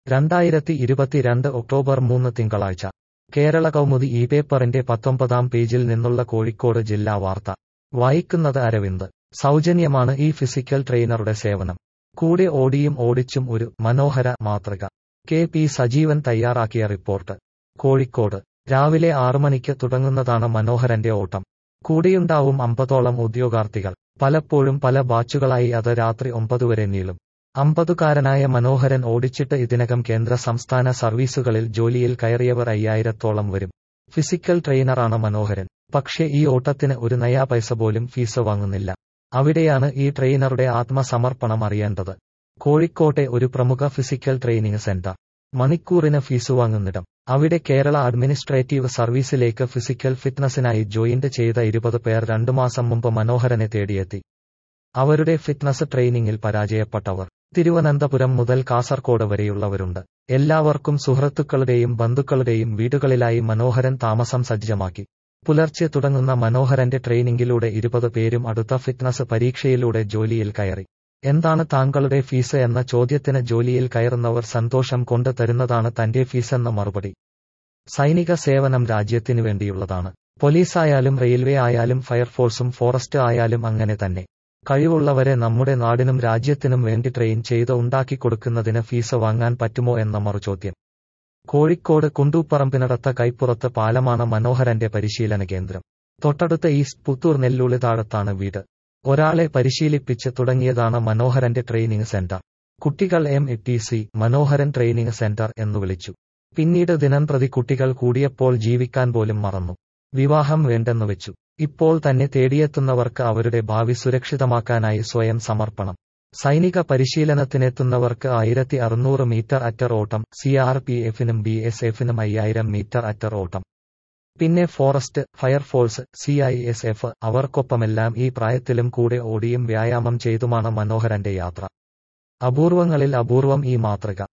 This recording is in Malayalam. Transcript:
രണ്ടായിരത്തി ഇരുപത്തിരണ്ട് ഒക്ടോബർ മൂന്ന് തിങ്കളാഴ്ച കേരള കൗമുദി ഈ പേപ്പറിന്റെ പത്തൊമ്പതാം പേജിൽ നിന്നുള്ള കോഴിക്കോട് ജില്ലാ വാർത്ത വായിക്കുന്നത് അരവിന്ദ് സൗജന്യമാണ് ഈ ഫിസിക്കൽ ട്രെയിനറുടെ സേവനം കൂടെ ഓടിയും ഓടിച്ചും ഒരു മനോഹര മാതൃക കെ പി സജീവൻ തയ്യാറാക്കിയ റിപ്പോർട്ട് കോഴിക്കോട് രാവിലെ ആറു മണിക്ക് തുടങ്ങുന്നതാണ് മനോഹരന്റെ ഓട്ടം കൂടെയുണ്ടാവും അമ്പതോളം ഉദ്യോഗാർത്ഥികൾ പലപ്പോഴും പല ബാച്ചുകളായി അത് രാത്രി ഒമ്പത് വരെ നീളും അമ്പതുകാരനായ മനോഹരൻ ഓടിച്ചിട്ട് ഇതിനകം കേന്ദ്ര സംസ്ഥാന സർവീസുകളിൽ ജോലിയിൽ കയറിയവർ അയ്യായിരത്തോളം വരും ഫിസിക്കൽ ട്രെയിനറാണ് മനോഹരൻ പക്ഷേ ഈ ഓട്ടത്തിന് ഒരു നയാ പൈസ പോലും ഫീസ് വാങ്ങുന്നില്ല അവിടെയാണ് ഈ ട്രെയിനറുടെ ആത്മസമർപ്പണം അറിയേണ്ടത് കോഴിക്കോട്ടെ ഒരു പ്രമുഖ ഫിസിക്കൽ ട്രെയിനിങ് സെന്റർ മണിക്കൂറിന് ഫീസ് വാങ്ങുന്നിടം അവിടെ കേരള അഡ്മിനിസ്ട്രേറ്റീവ് സർവീസിലേക്ക് ഫിസിക്കൽ ഫിറ്റ്നസിനായി ജോയിന്റ് ചെയ്ത ഇരുപത് പേർ രണ്ടു മാസം മുമ്പ് മനോഹരനെ തേടിയെത്തി അവരുടെ ഫിറ്റ്നസ് ട്രെയിനിങ്ങിൽ പരാജയപ്പെട്ടവർ തിരുവനന്തപുരം മുതൽ കാസർകോട് വരെയുള്ളവരുണ്ട് എല്ലാവർക്കും സുഹൃത്തുക്കളുടെയും ബന്ധുക്കളുടെയും വീടുകളിലായി മനോഹരൻ താമസം സജ്ജമാക്കി പുലർച്ചെ തുടങ്ങുന്ന മനോഹരന്റെ ട്രെയിനിങ്ങിലൂടെ ഇരുപത് പേരും അടുത്ത ഫിറ്റ്നസ് പരീക്ഷയിലൂടെ ജോലിയിൽ കയറി എന്താണ് താങ്കളുടെ ഫീസ് എന്ന ചോദ്യത്തിന് ജോലിയിൽ കയറുന്നവർ സന്തോഷം കൊണ്ട് തരുന്നതാണ് തന്റെ ഫീസെന്ന മറുപടി സൈനിക സേവനം രാജ്യത്തിനു വേണ്ടിയുള്ളതാണ് പോലീസായാലും റെയിൽവേ ആയാലും ഫയർഫോഴ്സും ഫോറസ്റ്റ് ആയാലും അങ്ങനെ തന്നെ കഴിവുള്ളവരെ നമ്മുടെ നാടിനും രാജ്യത്തിനും വേണ്ടി ട്രെയിൻ ചെയ്ത് ഉണ്ടാക്കി കൊടുക്കുന്നതിന് ഫീസ് വാങ്ങാൻ പറ്റുമോ എന്ന മറുചോദ്യം കോഴിക്കോട് കുണ്ടൂപ്പറമ്പിനടത്ത കൈപ്പുറത്ത് പാലമാണ് മനോഹരന്റെ പരിശീലന കേന്ദ്രം തൊട്ടടുത്ത ഈസ്റ്റ് പുത്തൂർ നെല്ലുള്ളി താഴത്താണ് വീട് ഒരാളെ പരിശീലിപ്പിച്ച് തുടങ്ങിയതാണ് മനോഹരന്റെ ട്രെയിനിങ് സെന്റർ കുട്ടികൾ M E T C Manoharan training centre എന്ന് വിളിച്ചു പിന്നീട് ദിനംപ്രതി കുട്ടികൾ കൂടിയപ്പോൾ ജീവിക്കാൻ പോലും മറന്നു വിവാഹം വേണ്ടെന്ന് വെച്ചു ഇപ്പോൾ തന്നെ തേടിയെത്തുന്നവർക്ക് അവരുടെ ഭാവി സുരക്ഷിതമാക്കാനായി സ്വയം സമർപ്പണം സൈനിക പരിശീലനത്തിനെത്തുന്നവർക്ക് ആയിരത്തി അറുന്നൂറ് മീറ്റർ അറ്റർ ഓട്ടം സി ആർ പി എഫിനും ബി എസ് എഫിനും അയ്യായിരം മീറ്റർ അറ്റർ ഓട്ടം പിന്നെ forest fire force C I S F അവർക്കൊപ്പമെല്ലാം ഈ പ്രായത്തിലും കൂടെ ഓടിയും വ്യായാമം ചെയ്തുമാണ് മനോഹരന്റെ യാത്ര അപൂർവങ്ങളിൽ അപൂർവം ഈ മാതൃക